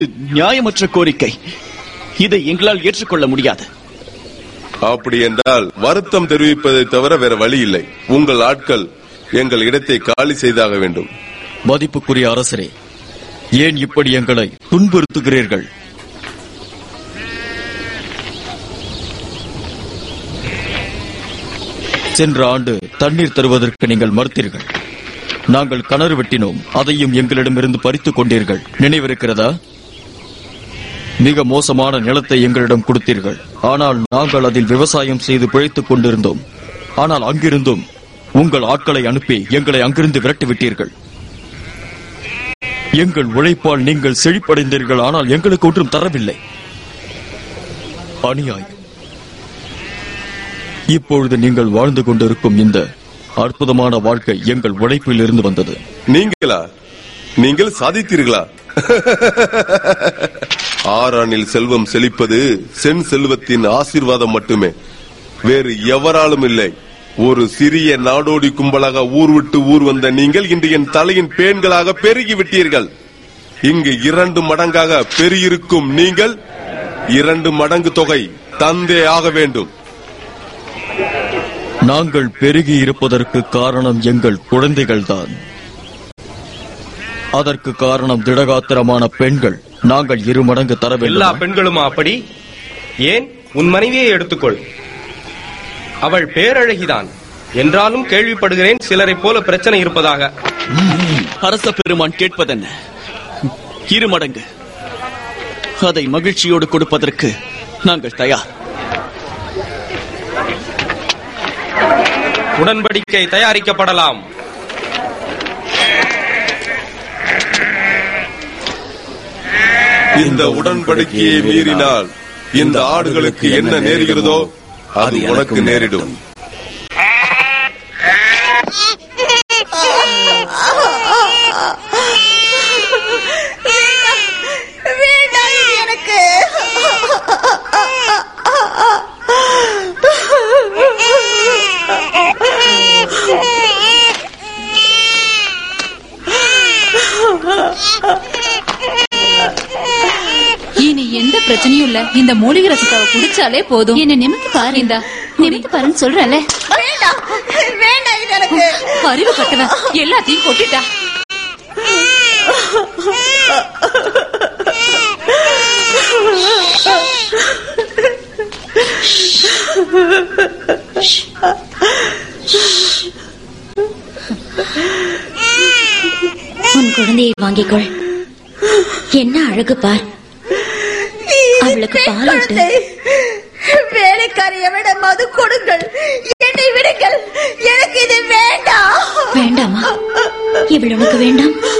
நியாயமற்ற கோரிக்கை இதை எங்களால் ஏற்றுக்கொள்ள முடியாது அப்படி என்றால் வருத்தம் தெரிவிப்பதை தவிர வேற வழி இல்லை உங்கள் ஆட்கள் எங்கள் இடத்தை காலி செய்தாக வேண்டும் மதிப்புக்குரிய அரசரே ஏன் இப்படி எங்களை துன்புறுத்துகிறீர்கள் சென்ற ஆண்டு தண்ணீர் தருவதற்கு நீங்கள் மறுத்தீர்கள் நாங்கள் கிணறு வெட்டினோம் அதையும் எங்களிடமிருந்து பறித்துக் கொண்டீர்கள் நினைவிருக்கிறதா மிக மோசமான நிலத்தை எங்களிடம் கொடுத்தீர்கள் ஆனால் நாங்கள் அதில் விவசாயம் செய்து பிழைத்துக் கொண்டிருந்தோம் ஆனால் அங்கிருந்தும் உங்கள் ஆட்களை அனுப்பி எங்களை அங்கிருந்து விரட்டிவிட்டீர்கள் எங்கள் உழைப்பால் நீங்கள் செழிப்படைந்தீர்கள் ஆனால் எங்களுக்கு ஒன்றும் தரவில்லை அநியாயம் இப்பொழுது நீங்கள் வாழ்ந்து கொண்டிருக்கும் இந்த அற்புதமான வாழ்க்கை எங்கள் உழைப்பில் இருந்து வந்தது நீங்களா நீங்கள் சாதித்தீர்களா ஆறானில் செல்வம் செழிப்பது சென் செல்வத்தின் ஆசீர்வாதம் மட்டுமே வேறு எவராலும் இல்லை ஒரு சிறிய நாடோடி கும்பலாக ஊர் விட்டு ஊர் வந்த நீங்கள் இன்று என் தலையின் பேண்களாக பெருகி விட்டீர்கள் இங்கு இரண்டு மடங்காக பெருகிருக்கும் நீங்கள் இரண்டு மடங்கு தொகை தந்தே ஆக வேண்டும் நாங்கள் பெருகி இருப்பதற்கு காரணம் எங்கள் குழந்தைகள்தான் அதற்கு காரணம் திடகாத்திரமான பெண்கள் நாங்கள் இரு மடங்கு தர எல்லா வேண்டும் பெண்களுமா அப்படி ஏன் உன் மனைவியை எடுத்துக்கொள் அவள் பேரழகிதான் என்றாலும் கேள்விப்படுகிறேன் சிலரைப் போல பிரச்சனை இருப்பதாக அரச பெருமான் கேட்பதென்ன இரு மடங்கு அதை மகிழ்ச்சியோடு கொடுப்பதற்கு நாங்கள் தயார் உடன்படிக்கை தயாரிக்கப்படலாம் இந்த உடன்படிக்கையை மீறினால் இந்த ஆடுகளுக்கு என்ன நேருகிறதோ அது உனக்கு நேரிடும் வேண்டாம் இது எனக்கு இனி எந்த பிரச்சனையும் இல்ல இந்த மூலிகை ரசத்தாவை குடிச்சாலே போதும் என்ன நிமித்து பாரு இந்தா நிமித்து பாருன்னு சொல்றல வேண்டாம் வேண்டாம் இது எனக்கு அறிவு கட்டவன் எல்லாத்தையும் கொட்டிட்டா உன் குழந்தையை வாங்கிக்கொள் என்ன அழகு பார் அவளுக்கு பால் ஊட்டு. குழந்தை. வேலைக்காரியை விட மது கொடுங்கள் என்னை விடுங்கள் எனக்கு இது வேண்டாம் வேண்டாமா இவள் உனக்கு வேண்டாம்